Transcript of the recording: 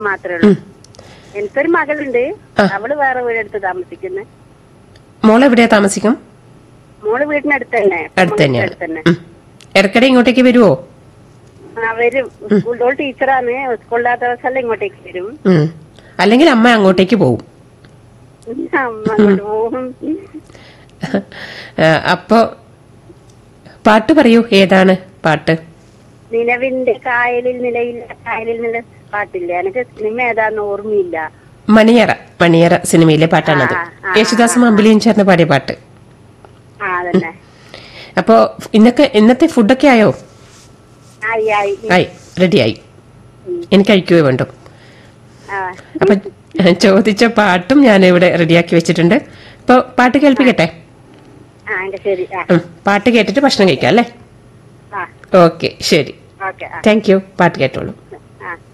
മാത്രമേ ഉള്ളൂ എനിക്കൊരു മകളുണ്ട് ആ. അവള് വേറെ വീടെടുത്ത് താമസിക്കുന്നു മോൾ എവിടെയാ താമസിക്കും മോള് വീടിനടുത്ത് തന്നെ അടുത്ത് തന്നെയാണ് അടുത്ത് തന്നെ ഉം. ഇടയ്ക്കിടെ ഇങ്ങോട്ടേക്ക് വരുവോ ആ വരും സ്കൂളിൽ ടീച്ചറാണ് സ്കൂളിലാത്ത ദിവസം ഇങ്ങോട്ടേക്ക് വരും ഉം. അല്ലെങ്കിൽ അമ്മ അങ്ങോട്ടേക്ക് പോവും അമ്മ അങ്ങോട്ട് പോകും ആ, അപ്പോ പാട്ട് പറയൂ ഏതാണ് പാട്ട് നിലവിന്റെ കായലിൽ നിലയില്ല കായലിൽ നില പാട്ടില്ല എനിക്ക് സിനിമ ഏതാന്ന് ഓർമ്മയില്ല മണിയറ മണിയറ സിനിമയിലെ പാട്ടാണത് ആ, ആ, യേശുദാസും അമ്പിളിയും ചേർന്ന് പാടിയ പാട്ട് ആ അതന്നെ അപ്പോ ഇന്നൊക്കെ ഇന്നത്തെ ഫുഡൊക്കെ ആയോ ആയി ആയി ആയി റെഡിയായി എനിക്ക് കഴിക്കുകയോ വേണ്ടു ആ അപ്പൊ ചോദിച്ച പാട്ടും ഞാൻ ഇവിടെ റെഡിയാക്കി വെച്ചിട്ടുണ്ട് ഇപ്പൊ പാട്ട് കേൾപ്പിക്കട്ടെ ആ എന്റെ ശരി ആ ഉം, പാട്ട് കേട്ടിട്ട് ഭക്ഷണം കഴിക്കാം അല്ലേ ആ ഓക്കെ ശരി ഓക്കെ ആ താങ്ക് യു പാട്ട് കേട്ടോളൂ